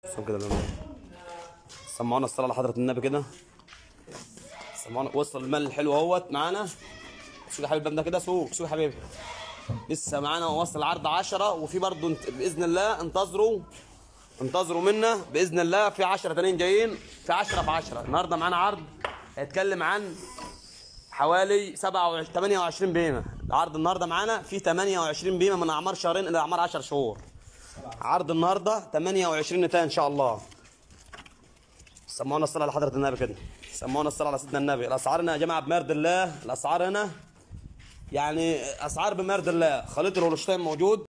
شوف كده بيعمل سمعونا الصلاة على حضرة النبي كده سمعونا وصل المال الحلو اهوت معانا شوف يا حبيبي ده كده سوق شوف يا حبيبي لسه معانا وصل العرض 10 وفي برضه انت- باذن الله انتظروا انتظروا منا باذن الله في 10 تانيين جايين في 10 في 10 النهارده معانا عرض هيتكلم عن حوالي 27 28 بيمه العرض النهارده معانا في 28 بيمه من اعمار شهرين الى اعمار 10 شهور عرض النهارده 28 نتايه ان شاء الله سمعونا الصلاه على حضره النبي كده سمعونا الصلاه على سيدنا النبي الاسعار هنا يا جماعه بمرد الله الاسعار هنا يعني اسعار بمرد الله خليط الهولشتاين موجود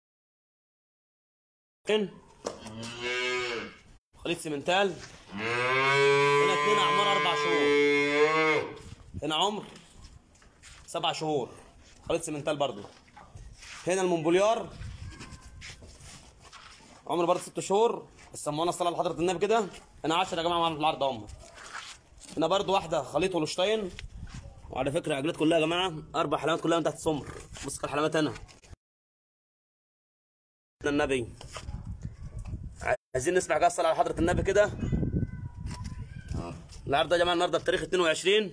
خليط سيمنتال هنا اتنين اعمار اربع شهور هنا عمر سبع شهور خليط سيمنتال برضو هنا المونبوليار عمر برضه ست شهور سمونا الصلاه لحضره النبي كده هنا 10 يا جماعه معانا في العرض هم هنا برضه واحده خليط هولشتاين وعلى فكره العجلات كلها يا جماعه اربع حلمات كلها من تحت سمر بص الحلمات هنا النبي عايزين نسمع كده الصلاه على حضره النبي كده النهارده يا جماعه النهارده بتاريخ 22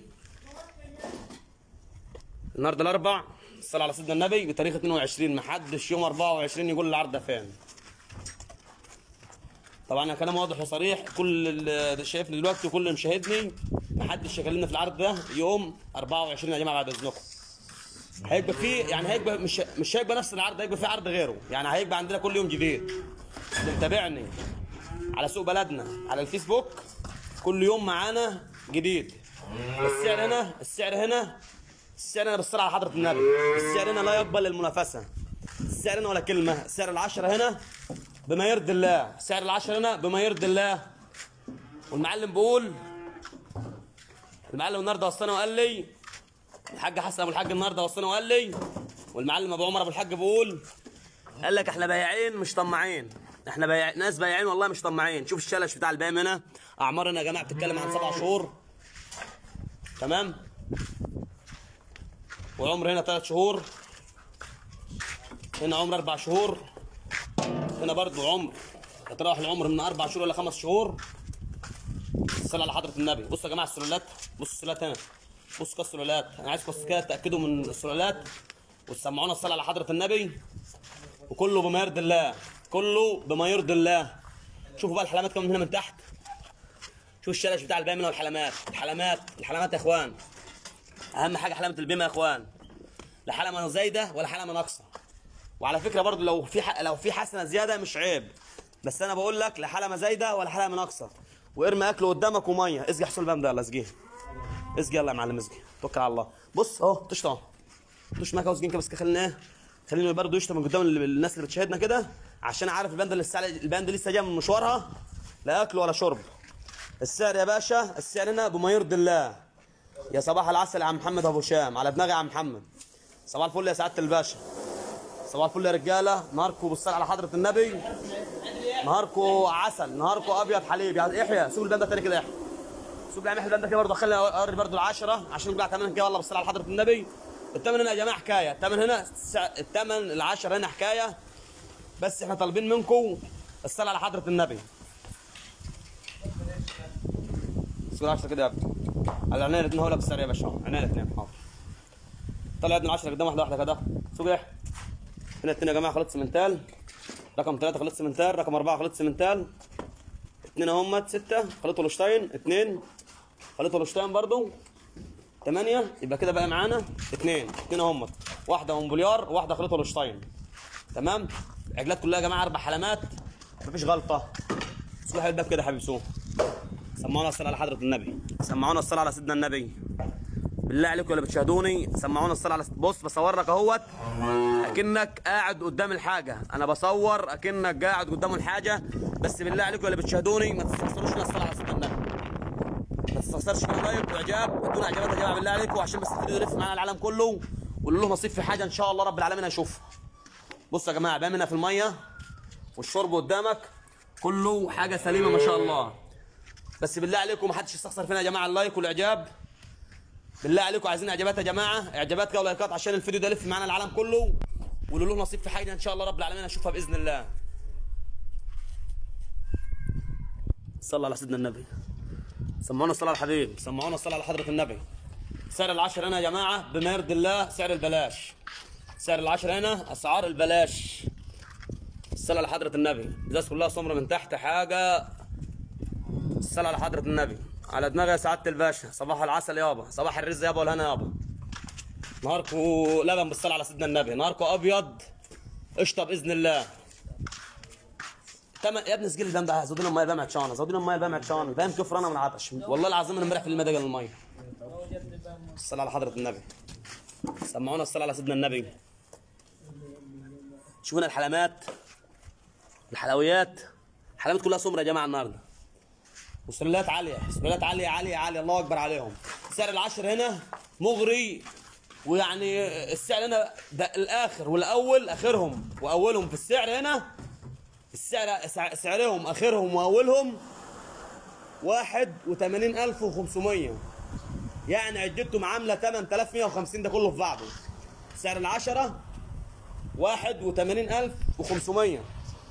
النهارده الاربع الصلاه على سيدنا النبي بتاريخ 22 محدش يوم 24 يقول العرض ده فين طبعا كلام واضح وصريح كل اللي شايفني دلوقتي وكل اللي مشاهدني محدش يكلمنا في العرض ده يوم 24 يا جماعه بعد اذنكم هيبقى فيه يعني هيبقى مش مش هيبقى نفس العرض هيبقى في عرض غيره يعني هيبقى عندنا كل يوم جديد اللي متابعني على سوق بلدنا على الفيسبوك كل يوم معانا جديد السعر هنا السعر هنا السعر هنا بالصلاة على حضرة النبي السعر هنا لا يقبل المنافسة السعر هنا ولا كلمة سعر العشرة هنا بما يرضي الله سعر العشرة هنا بما يرضي الله والمعلم بيقول المعلم النهارده وصلنا وقال لي الحاج حسن ابو الحاج النهارده وصلنا وقال لي والمعلم ابو عمر ابو الحاج بيقول قال لك احنا بياعين مش طماعين احنا بياع... ناس بياعين والله مش طماعين شوف الشلش بتاع البام هنا اعمار هنا يا جماعه بتتكلم عن سبع شهور تمام وعمر هنا ثلاث شهور هنا عمر اربع شهور هنا برضو عمر يتراوح العمر من اربع شهور الى خمس شهور الصلاة على حضرة النبي بصوا يا جماعة السلالات بصوا السلالات هنا بصوا كده السلالات انا عايزكم بس كده تاكدوا من السلالات وتسمعونا الصلاة على حضرة النبي وكله بما يرضي الله كله بما يرضي الله شوفوا بقى الحلمات كمان من هنا من تحت شوف الشلش بتاع البيمنه والحلمات الحلمات الحلمات يا اخوان اهم حاجه حلمه البيمه يا اخوان لا حلمه زايده ولا حلمه ناقصه وعلى فكره برضو لو في ح... لو في حسنه زياده مش عيب بس انا بقول لك لا حلمه زايده ولا حلمه ناقصه وارمي اكل قدامك وميه اسقي حصول البام ده يلا اسقيه اسقي يلا يا معلم اسقي توكل على الله بص اهو طش اهو طش معاك واسقين كده بس خلينا ايه خلينا برضه يشتم من قدام ال- الناس اللي بتشاهدنا كده عشان عارف الباند اللي لسه الباند لسه جايه من مشوارها لا اكل ولا شرب السعر يا باشا السعر هنا بما يرضي الله يا صباح العسل يا عم محمد ابو شام على دماغي يا عم محمد صباح الفل يا سعاده الباشا صباح الفل يا رجاله نهاركم بالصلاه على حضره النبي نهاركم عسل نهاركم ابيض حليب يعني يحيى سوق الباندا تاني كده يحيى سوق العم الباندا كده برضه خلي اوري برضه العشره عشان نقول ثمن كده والله بالصلاه على حضره النبي الثمن هنا يا جماعه حكايه الثمن هنا السع- الثمن العشره هنا حكايه بس احنا طالبين منكم الصلاه على حضره النبي سوق العشره كده يا ابني على عينينا الاثنين هقول لك السعر يا باشا عينينا الاثنين حاضر طلع يا ابني العشره قدام واحده واحده كده سوق يحيى هنا اثنين يا جماعه خليط سمنتال رقم ثلاثة خليط سمنتال رقم أربعة خليط سمنتال اثنين هم ستة خليط هولشتاين اثنين خليط هولشتاين برضو ثمانية يبقى كده بقى معانا اثنين اثنين هم واحدة مونبوليار وواحدة خليط هولشتاين تمام عجلات كلها يا جماعة أربع حلمات مفيش غلطة صلح الباب كده يا حبيب سوق سمعونا الصلاة على حضرة النبي سمعونا الصلاة على سيدنا النبي بالله عليكم اللي بتشاهدوني سمعونا الصلاة على بص بصور لك اهوت اكنك قاعد قدام الحاجة انا بصور اكنك قاعد قدام الحاجة بس بالله عليكم اللي بتشاهدوني ما تستخسروش لنا الصلاة على سيدنا النبي ما تستخسرش كده لايك واعجاب ادونا اعجابات يا جماعة بالله عليكم عشان بس الفيديو يلف معانا العالم كله واللي له نصيب في حاجة ان شاء الله رب العالمين هيشوفها بص يا جماعة بامنا في المية والشرب قدامك كله حاجة سليمة ما شاء الله بس بالله عليكم ما حدش يستخسر فينا يا جماعة اللايك والاعجاب بالله عليكم عايزين اعجابات يا جماعه اعجابات كده ولايكات عشان الفيديو ده يلف معانا العالم كله واللي له نصيب في حاجه ان شاء الله رب العالمين هشوفها باذن الله صلى على سيدنا النبي سمعونا الصلاة على الحبيب سمعونا الصلاة على حضرة النبي سعر العشر هنا يا جماعة بما يرضي الله سعر البلاش سعر العشر هنا أسعار البلاش الصلاة على حضرة النبي الناس كلها سمرة من تحت حاجة الصلاة على حضرة النبي على دماغي يا سعادة الباشا صباح العسل يابا صباح الرز يابا والهنا يابا نهاركو لبن بالصلاة على سيدنا النبي نهاركو أبيض قشطة بإذن الله تم يا ابني سجل الدم ده زودنا الميه بقى عطشانه زودنا الميه بقى عطشانه فاهم كفر انا من العطش والله العظيم انا امبارح في المدى قال الميه الصلاه على حضره النبي سمعونا الصلاه على سيدنا النبي شوفنا الحلمات الحلويات الحلويات كلها سمره يا جماعه النهارده وسلات عاليه سلات عاليه عاليه عاليه الله اكبر عليهم سعر العشر هنا مغري ويعني السعر هنا ده الاخر والاول اخرهم واولهم في السعر هنا السعر سع- سعرهم اخرهم واولهم واحد وثمانين ألف وخمسمية يعني عدتهم عاملة 8150 ده كله في بعضه سعر العشرة واحد وثمانين ألف وخمسمية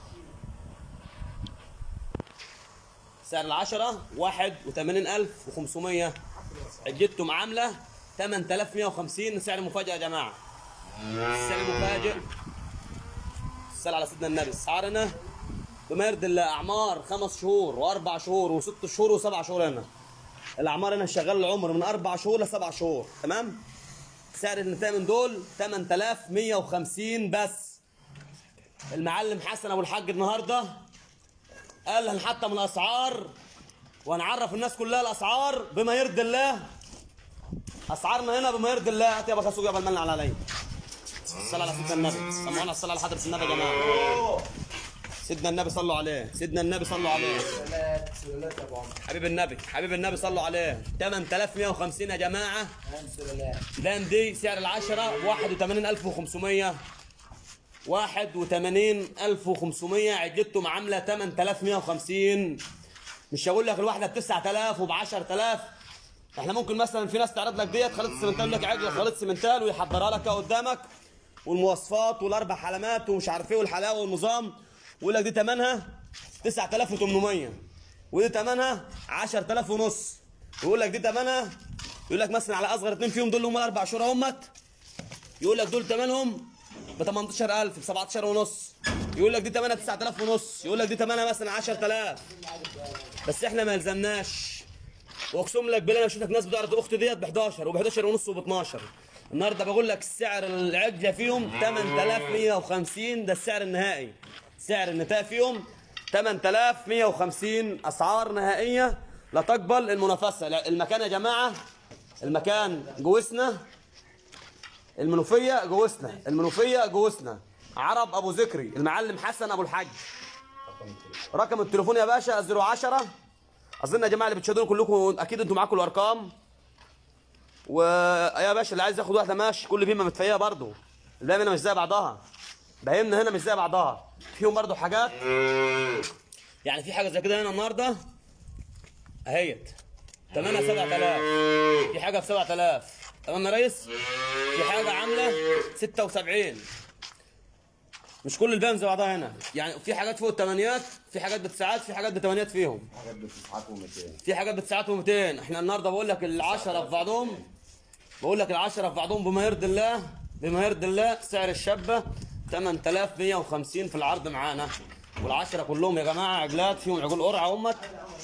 سعر العشرة واحد وثمانين ألف وخمسمية عدتهم عاملة 8150 سعر مفاجأة يا جماعة السعر مفاجئ الصلاة على سيدنا النبي اسعارنا بما يرضي الله اعمار خمس شهور واربع شهور وست شهور وسبع شهور هنا الاعمار هنا شغال العمر من اربع شهور لسبع شهور تمام سعر النتاية من دول 8150 بس المعلم حسن ابو الحاج النهارده قال هنحطم الاسعار وهنعرف الناس كلها الاسعار بما يرضي الله اسعارنا هنا بما يرضي الله هات يا بخسوق يا بالمن على علي الصلاة على سيدنا النبي سمعونا الصلاة على حضرة النبي يا جماعة سيدنا النبي صلوا عليه سيدنا النبي صلوا عليه سلالات سلالات يا ابو عمرو حبيب النبي حبيب النبي صلوا عليه 8150 يا جماعة هم سلالات دام دي سعر العشرة 81500 81500 عدتهم عاملة 8150 مش هقول لك الواحدة ب 9000 وب 10000 احنا ممكن مثلا في ناس تعرض لك ديت خليط السمنتال لك عجله خليط سمنتال ويحضرها لك قدامك والمواصفات والاربع حلمات ومش عارف ايه والحلاوه والنظام ويقول لك دي ثمنها 9800 ودي ثمنها 10000 ونص ويقول لك دي ثمنها يقول لك مثلا على اصغر اتنين فيهم دول هم الاربع شهور اهمت يقول لك دول ثمنهم ب 18000 ب 17 ونص يقول لك دي ثمنها 9000 ونص يقول لك دي ثمنها مثلا 10000 بس احنا ما يلزمناش واقسم لك بالله انا شفتك ناس بتعرض اختي ديت ب 11 وب 11 ونص وب 12 النهارده بقول لك السعر العجله فيهم 8150 ده السعر النهائي سعر النتاء فيهم 8150 اسعار نهائيه لا تقبل المنافسه لا، المكان يا جماعه المكان جوسنا المنوفيه جوسنا المنوفيه جوسنا عرب ابو ذكري المعلم حسن ابو الحاج رقم التليفون يا باشا 010 اظن يا جماعه اللي بتشاهدونا كلكم اكيد انتوا معاكم الارقام ويا باشا اللي عايز ياخد واحده ماشي كل بيمه متفيها برضه البيمه هنا مش زي بعضها بهمنا هنا مش زي بعضها فيهم برضه حاجات يعني في حاجه زي كده هنا النهارده اهيت ثمنها 7000 في حاجه ب 7000 تمام يا ريس في حاجه عامله 76 مش كل البيم زي بعضها هنا يعني في حاجات فوق الثمانيات في حاجات بتسعات في حاجات بثمانيات فيهم حاجات بتسعات و200 في حاجات بتسعات و200 احنا النهارده بقول لك العشرة في بعضهم بقول لك العشرة في بعضهم بما يرضي الله بما يرضي الله سعر الشابة 8150 في العرض معانا والعشرة كلهم يا جماعة عجلات فيهم عجول قرعة امك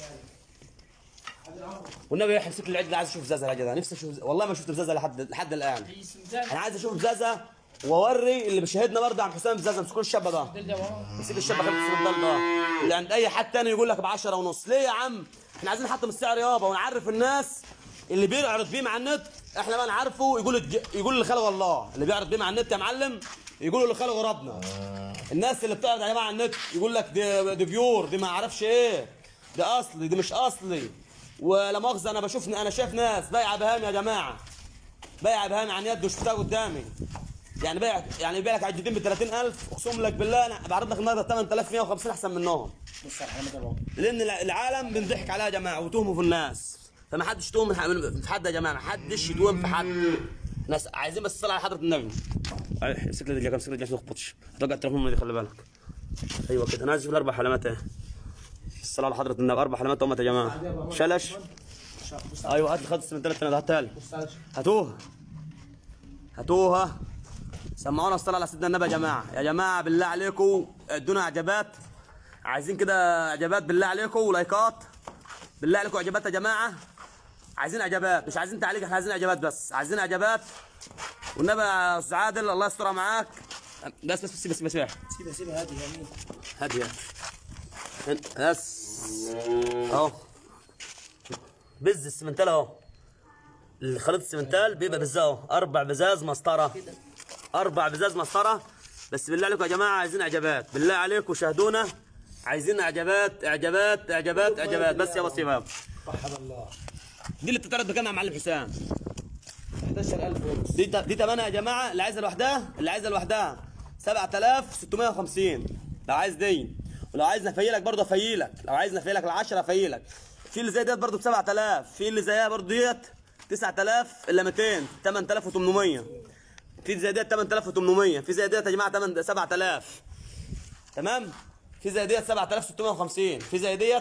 والنبي يحيى مسك العجل عايز اشوف زازا يا جدع نفسي اشوف والله ما شفت بزازا لحد لحد الان انا عايز اشوف بزازا واوري اللي بيشاهدنا برضه عن حسام بزازا مسكوا الشابه ده مسك الشابه خلف السندال ده اللي عند اي حد تاني يقول لك ب 10 ونص ليه يا عم احنا عايزين نحطم السعر يابا ونعرف الناس اللي بيعرض بيه مع النت احنا بقى نعرفه يقول الج... يقول اللي خلقه الله اللي بيعرض بيه مع النت يا معلم يقول اللي خلقه ربنا الناس اللي بتعرض يا جماعه على النت يقول لك دي دي بيور دي ما اعرفش ايه ده اصلي دي مش اصلي ولا مؤاخذه انا بشوف انا شايف ناس بايعه بهام يا جماعه بايعه بهام عن يده شفتها قدامي يعني بيع يعني يبيع لك عجتين ب 30000 اقسم لك بالله انا بعرض لك النهارده 8150 احسن منهم بص على الحلمات يا ابو عمرو لان الع- العالم بنضحك عليها يا جماعه وتهموا في الناس فما حدش يتوهم من ح- من- في حد يا جماعه ما حدش يتوهم في حد ناس عايزين بس الصلاه على حضره النبي أي، امسك لي الجاكم امسك لي الجاكم ما تخبطش رجع التليفون من دي خلي بالك ايوه كده انا عايز اشوف الاربع علامات اهي الصلاه على حضره النبي اربع حلمات امه يا جماعه شلش ايوه هات لي خد السمنتال الثانيه هاتها لي هاتوها هاتوها سمعونا الصلاه على سيدنا النبي يا جماعه يا جماعه بالله عليكم ادونا اعجابات عايزين كده اعجابات بالله عليكم ولايكات بالله عليكم اعجابات يا جماعه عايزين اعجابات مش عايزين تعليق احنا عايزين اعجابات بس عايزين اعجابات والنبي يا استاذ عادل الله يسترها معاك بس بس بس بس بس سيبها سيبها هادي يمين هادية بس اهو بز السمنتال اهو الخليط السمنتال بيبقى بز اهو اربع بزاز مسطره اربع بزاز مسطره بس بالله عليكم يا جماعه عايزين اعجابات بالله عليكم شاهدونا عايزين اعجابات اعجابات اعجابات اعجابات بس يا بصيباب وحد الله دي اللي بتتعرض بكام يا معلم حسام 11000 ونص دي دي تمنها يا جماعه اللي عايزها لوحدها اللي عايزها لوحدها 7650 لو عايز دي ولو عايز نفيلك برضه افيلك لو عايز نفيلك ال 10 افيلك في اللي زي ديت برضه ب 7000 في اللي زيها برضه ديت 9000 الا 200 8800 في زي ديت 8800 في زي ديت يا جماعه 8 7000 تمام في زي ديت 7650 في زي ديت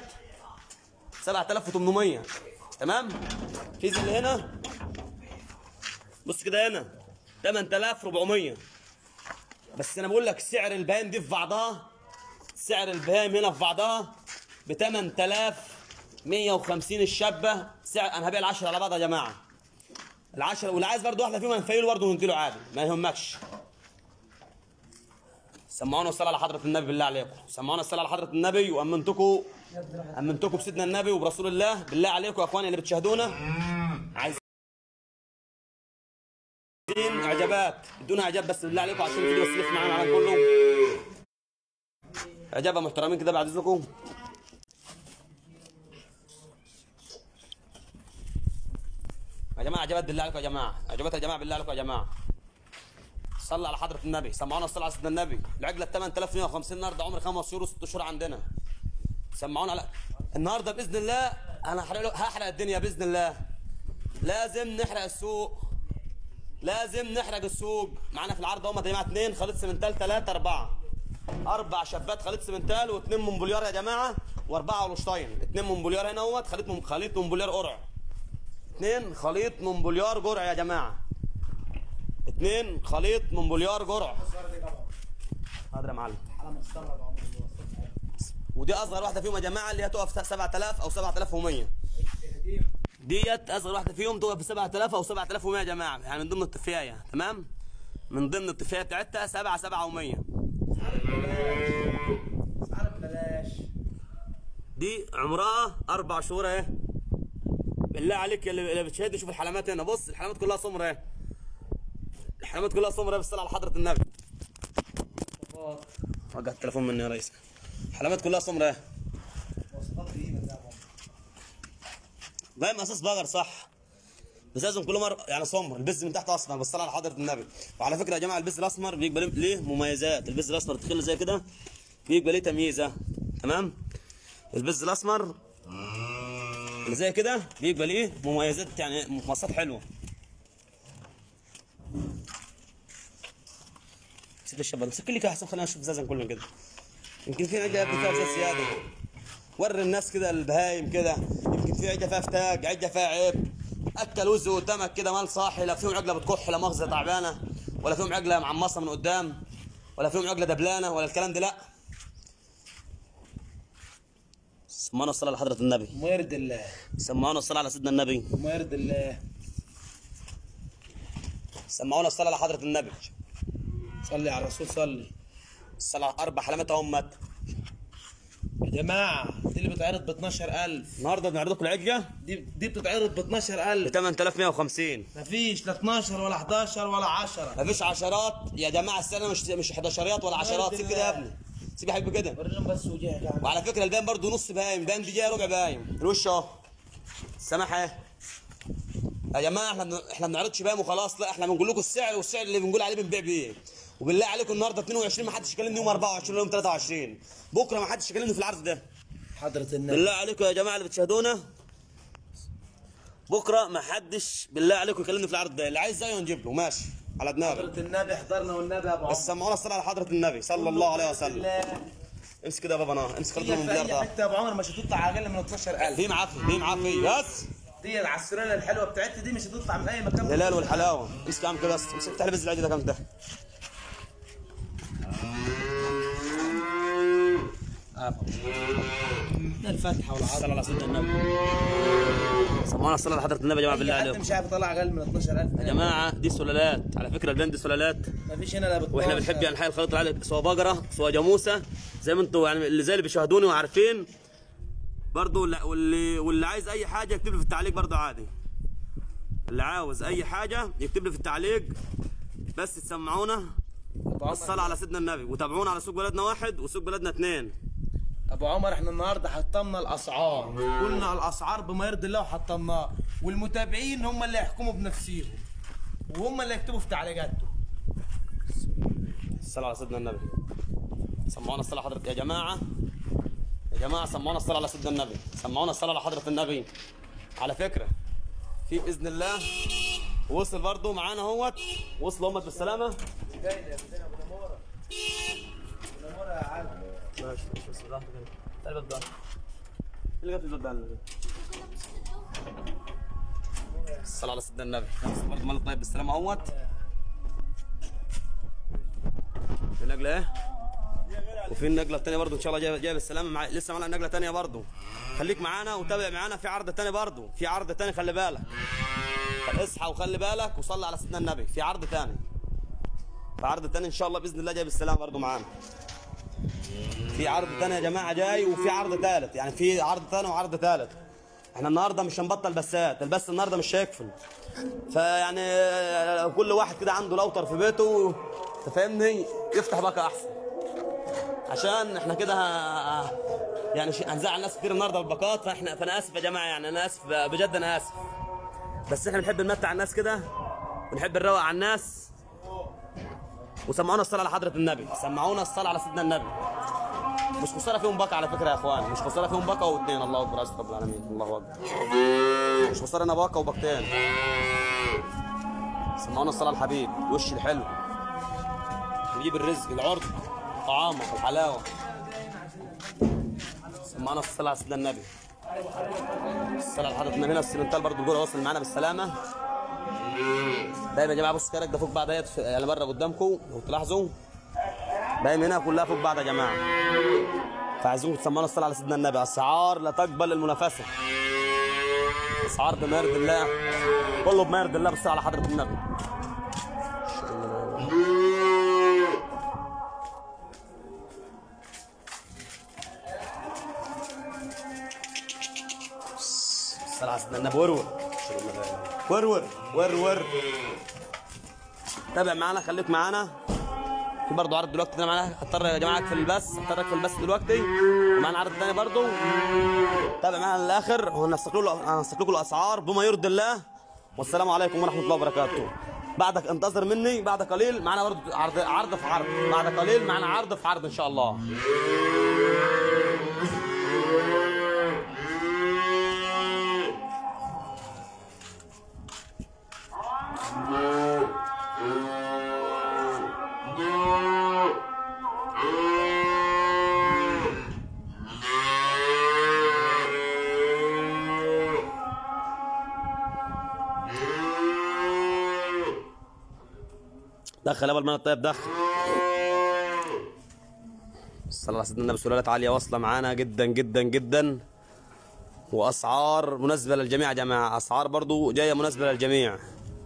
7800 تمام في زي اللي هنا بص كده هنا 8400 بس انا بقول لك سعر البهايم دي في بعضها سعر البهايم هنا في بعضها ب 8150 الشابه سعر انا هبيع العشرة على بعضها يا جماعه العشرة واللي عايز برضه واحده فيهم هنفيله برضه ونديله عادي ما يهمكش سمعونا الصلاة على حضرة النبي بالله عليكم سمعونا الصلاة على حضرة النبي وأمنتكم أمنتكم بسيدنا النبي وبرسول الله بالله عليكم يا إخواني اللي بتشاهدونا عايز عايزين اعجابات ادونا اعجاب بس بالله عليكم عشان الفيديو بس يلف معانا على كله اعجاب يا محترمين كده بعد اذنكم يا جماعه اعجابات بالله عليكم يا جماعه اعجابات يا جماعه بالله عليكم يا جماعه صلى على حضره النبي سمعونا الصلاه على سيدنا النبي العجله 8150 النهارده عمر خمس شهور وست شهور عندنا سمعونا على النهارده باذن الله انا هحرق هحرق الدنيا باذن الله لازم نحرق السوق لازم نحرق السوق معانا في العرض هم يا جماعه اثنين خليط سمنتال ثلاثه اربعه اربع شابات خليط سمنتال واثنين منبوليار يا جماعه واربعه ولشتاين اثنين منبوليار هنا اهوت خليط من خليط منبوليار قرع اثنين خليط منبوليار جرع يا جماعه اثنين خليط منبوليار جرع حاضر يا معلم على مستغرب عمر ودي اصغر واحده فيهم يا جماعه اللي هي تقف 7000 او 7100 ديت اصغر واحده فيهم تقف ب 7000 او 7100 يا جماعه يعني من ضمن الطفايه تمام من ضمن الطفايه بتاعتها 7 7 و100 اسعار ببلاش دي عمرها اربع شهور اهي بالله عليك اللي اللي بتشاهد شوف الحلمات هنا بص الحلمات كلها سمر اهي الحلمات كلها سمر اهي بالصلاه على حضره النبي وقع التليفون مني يا ريس الحلمات كلها سمر اهي وصفات غريبه ده يا عمر باين اساس بقر صح بس لازم كل مره يعني سمر البز من تحت اسمر بالصلاه على حضره النبي وعلى فكره يا جماعه البز الاسمر بيبقى ليه- ليه مميزات البز الاسمر تخيل زي كده بيبقى ليه تمييزه تمام البز الاسمر اللي زي كده بيبقى ليه مميزات يعني مواصفات حلوه سيد الشباب مسك لي كده احسن خلينا نشوف زازن كلهم كده يمكن في عجه فيها زي زياده وري الناس كده البهايم كده يمكن في عجه فيها فتاج عجه فيها عيب اكل وز قدامك كده مال صاحي لا فيهم عقله بتكح لا مؤاخذه تعبانه ولا فيهم عقله معمصه من قدام ولا فيهم عقله دبلانه ولا الكلام ده لا سمعنا الصلاه على حضره النبي وما يرد الله سمعونا الصلاه على سيدنا النبي وما يرد الله سمعونا الصلاه على حضره النبي صلي على الرسول صلي الصلاه اربع حلمات امت يا جماعه دي اللي بتعرض ب 12000 النهارده بنعرض لكم العجه دي دي بتتعرض ب ب 12000 8150 مفيش لا 12 ولا 11 ولا 10 مفيش عشرات يا جماعه السنه مش مش 11 ولا عشرات سيب كده يا ابني سيب يا حبيبي كده وريهم بس وجهك يا عم وعلى فكره الباين برضو نص باين الباين دي جايه ربع باين الوش اهو السماحه اهي يا جماعه احنا بن- احنا ما بنعرضش باين وخلاص لا احنا بنقول لكم السعر والسعر اللي بنقول عليه بنبيع بيه وبالله عليكم النهارده 22 ما حدش يكلمني يوم 24 ولا يوم 23 بكره ما حدش يكلمني في العرض ده حضرة النبي بالله عليكم يا جماعه اللي بتشاهدونا بكره ما حدش بالله عليكم يكلمني في العرض ده اللي عايز زيه نجيب له ماشي على دماغي حضرة النبي حضرنا والنبي يا ابو بس عمر سمعونا الصلاه على حضره النبي صلى الله عليه وسلم الله امسك كده يا بابا انا امسك خليك هي من في اي المليار ده حته يا ابو عمر مش هتطلع اقل من 12000 في معاك في معاك في بس دي على السلاله الحلوه بتاعتي دي مش هتطلع من اي مكان الهلال والحلاوه امسك عم كده بس امسك افتح لي بس العيد ده كام تحت ده الفاتحه والعرض الصلاة على سيدنا النبي سمعنا الصلاة على حضرة النبي يا جماعة بالله اي حد عليكم مش عارف يطلع اقل من 12000 يا جماعة دي سلالات على فكرة البلان دي سلالات مفيش هنا لا ب واحنا 12. بنحب يعني حي الخليط العالي سواء بقرة سواء جاموسة زي ما انتوا يعني اللي زي اللي بيشاهدوني وعارفين برضو واللي- واللي واللي عايز اي حاجة يكتب لي في التعليق برضو عادي اللي عاوز اي حاجة يكتب لي في التعليق بس تسمعونا ابو عمر الصلاة على سيدنا النبي وتابعونا على سوق بلدنا واحد وسوق بلدنا اثنين ابو عمر احنا النهارده حطمنا الاسعار قلنا الاسعار بما يرضي الله وحطمناها والمتابعين هم اللي يحكموا بنفسهم وهم اللي يكتبوا في تعليقاتهم الصلاة على سيدنا النبي سمعونا الصلاة على حضرة يا جماعة يا جماعة سمعونا الصلاة على سيدنا النبي سمعونا الصلاة على حضرة النبي على فكرة في بإذن الله وصل برضه معانا اهوت وصلوا هم بالسلامة ماشي ماشي بسم الله تعال ببدأ اللي قبل الباب ده الصلاة على سيدنا النبي برضه مال طيب بالسلامة اهوت في نقلة ايه؟ وفي النقلة الثانية برضه ان شاء الله جايه جايه بالسلامة مع... لسه معنا نقلة ثانية برضه خليك معانا وتابع معانا في عرض ثاني برضه في عرض ثاني خلي بالك اصحى وخلي بالك وصلي على سيدنا النبي في عرض ثاني في عرض ثاني ان شاء الله باذن الله جاي بالسلامة برضه معانا في عرض ثاني يا جماعة جاي وفي عرض ثالث يعني في عرض ثاني وعرض ثالث احنا النهارده مش هنبطل بسات البث النهارده مش هيكفل فيعني كل واحد كده عنده لوتر في بيته تفهمني يفتح باكا احسن عشان احنا كده ه- يعني ش- هنزعل ناس كتير النهارده بالباكات فاحنا فانا اسف يا جماعه يعني انا اسف بجد انا اسف بس احنا بنحب نمتع الناس كده ونحب نروق على الناس وسمعونا الصلاه على حضره النبي سمعونا الصلاه على سيدنا النبي مش خساره فيهم باكا على فكره يا اخوان مش خساره فيهم باكا واثنين الله اكبر اسف رب العالمين الله اكبر مش خساره انا باكا وباكتين سمعونا الصلاه على الحبيب الوش الحلو يجيب الرزق العرض طعامه الحلاوه سمعنا الصلاه على سيدنا النبي الصلاه على حضره النبي هنا السلنتال برضه الجول واصل معانا بالسلامه دايما يا جماعه بصوا كده ده فوق بعض اهيت يعني بره قدامكم لو تلاحظوا دايما هنا كلها فوق بعض يا جماعه فعايزينكم تسمعونا الصلاه على سيدنا النبي اسعار لا تقبل المنافسه اسعار بما يرضي الله كله بما يرضي الله بالصلاه على حضره النبي الصلاه على سيدنا النبي ورور ورور ورور تابع معانا خليك معانا في برضه عرض دلوقتي ده معانا هضطر يا جماعه اقفل البث هضطر اقفل البث دلوقتي ومعانا عرض تاني برضه تابع معانا للاخر وهنسق له هنسق لكم الاسعار بما يرضي الله والسلام عليكم ورحمه الله وبركاته بعدك انتظر مني بعد قليل معانا برضه عرض عرض في عرض بعد قليل معانا عرض في عرض ان شاء الله دخل قبل ما الطيب دخل الصلاة على سيدنا النبي سلالات عالية واصلة معانا جدا جدا جدا وأسعار مناسبة للجميع يا جماعة أسعار برضو جاية مناسبة للجميع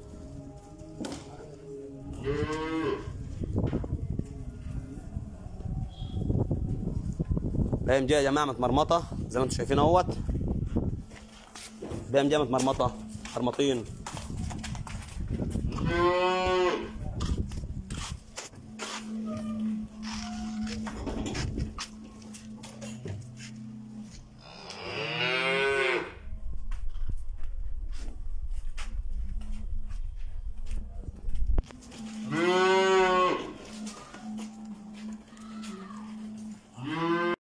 بايم جاية يا جماعة متمرمطة زي ما انتم شايفين اهوت بايم جاية متمرمطة مرمطين